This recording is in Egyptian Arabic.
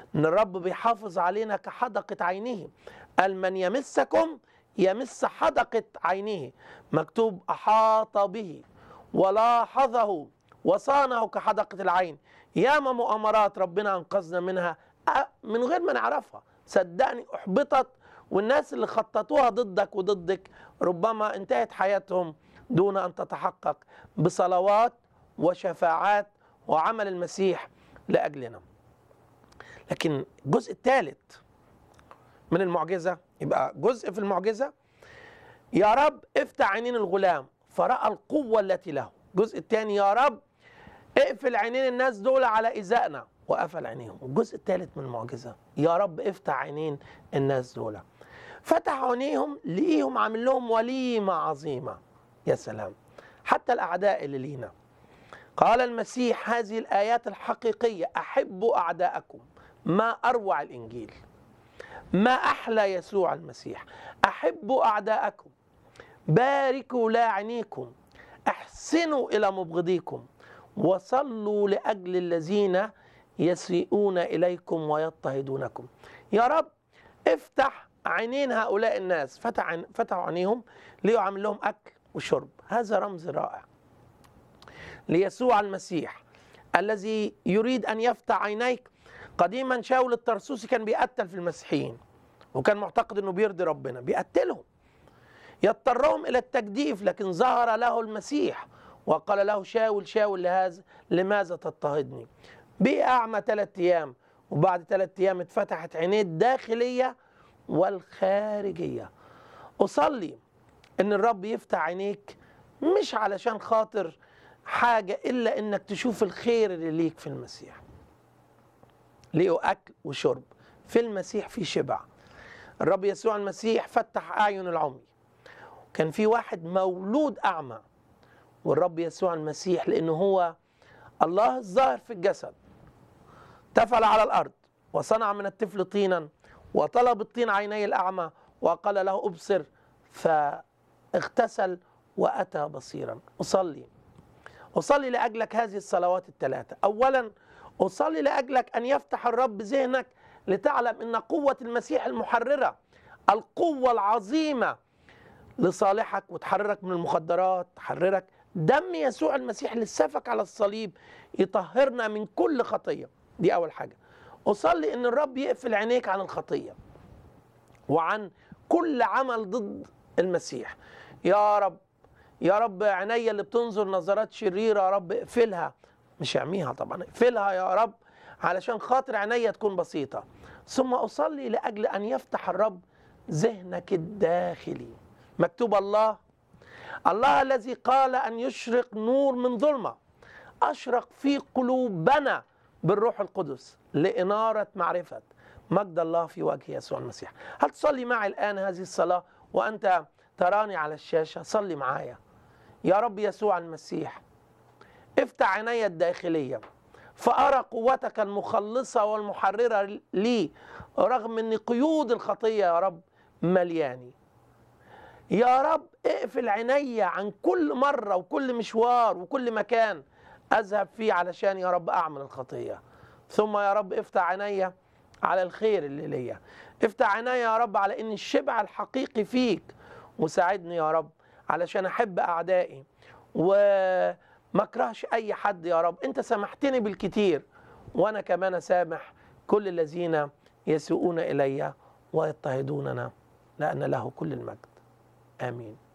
ان الرب بيحافظ علينا كحدقة عينه قال من يمسكم يمس حدقة عينه مكتوب أحاط به ولاحظه وصانه كحدقة العين ياما مؤامرات ربنا أنقذنا منها أ- من غير ما نعرفها صدقني أحبطت والناس اللي خططوها ضدك وضدك ربما انتهت حياتهم دون أن تتحقق بصلوات وشفاعات وعمل المسيح لأجلنا لكن الجزء الثالث من المعجزة يبقى جزء في المعجزة يا رب افتح عينين الغلام فرأى القوة التي له الجزء الثاني يا رب اقفل عينين الناس دول على إزائنا وقفل عينيهم الجزء الثالث من المعجزة يا رب افتح عينين الناس دول فتح عينيهم لقيهم عامل لهم وليمة عظيمة يا سلام حتى الأعداء اللي لينا قال المسيح هذه الآيات الحقيقية أحبوا أعداءكم ما أروع الإنجيل ما أحلى يسوع المسيح أحبوا أعداءكم باركوا لاعنيكم احسنوا إلى مبغضيكم وصلوا لأجل الذين يسيئون إليكم ويضطهدونكم يا رب افتح عينين هؤلاء الناس فتح عن- فتحوا عينيهم ليه عامل لهم أكل وشرب هذا رمز رائع ليسوع المسيح الذي يريد أن يفتح عينيك قديما شاول الترسوسي كان بيقتل في المسيحيين وكان معتقد انه بيرضي ربنا بيقتلهم يضطرهم الى التجديف لكن ظهر له المسيح وقال له شاول شاول لهذا لماذا تضطهدني بقي اعمى ثلاث ايام وبعد ثلاث ايام اتفتحت عينيه الداخليه والخارجيه اصلي ان الرب يفتح عينيك مش علشان خاطر حاجه الا انك تشوف الخير اللي ليك في المسيح لقوا اكل وشرب في المسيح في شبع الرب يسوع المسيح فتح اعين العمي كان في واحد مولود اعمى والرب يسوع المسيح لانه هو الله الظاهر في الجسد تفل على الارض وصنع من الطفل طينا وطلب الطين عيني الاعمى وقال له ابصر فاغتسل واتى بصيرا اصلي اصلي لاجلك هذه الصلوات الثلاثه اولا اصلي لاجلك ان يفتح الرب ذهنك لتعلم ان قوه المسيح المحرره القوه العظيمه لصالحك وتحررك من المخدرات تحررك دم يسوع المسيح اللي سفك على الصليب يطهرنا من كل خطيه دي اول حاجه اصلي ان الرب يقفل عينيك عن الخطيه وعن كل عمل ضد المسيح يا رب يا رب عينيا اللي بتنظر نظرات شريره يا رب اقفلها مش اعميها طبعا اقفلها يا رب علشان خاطر عينيا تكون بسيطه ثم اصلي لاجل ان يفتح الرب ذهنك الداخلي مكتوب الله الله الذي قال ان يشرق نور من ظلمه اشرق في قلوبنا بالروح القدس لاناره معرفه مجد الله في وجه يسوع المسيح هل تصلي معي الان هذه الصلاه وانت تراني على الشاشه صلي معايا يا رب يسوع المسيح افتح عيني الداخليه فارى قوتك المخلصه والمحرره لي رغم ان قيود الخطيه يا رب ملياني يا رب اقفل عيني عن كل مره وكل مشوار وكل مكان اذهب فيه علشان يا رب اعمل الخطيه ثم يا رب افتح عيني على الخير اللي ليا افتح عيني يا رب على ان الشبع الحقيقي فيك وساعدني يا رب علشان احب اعدائي وما اكرهش اي حد يا رب انت سامحتني بالكتير وانا كمان اسامح كل الذين يسيئون الي ويضطهدوننا لان له كل المجد امين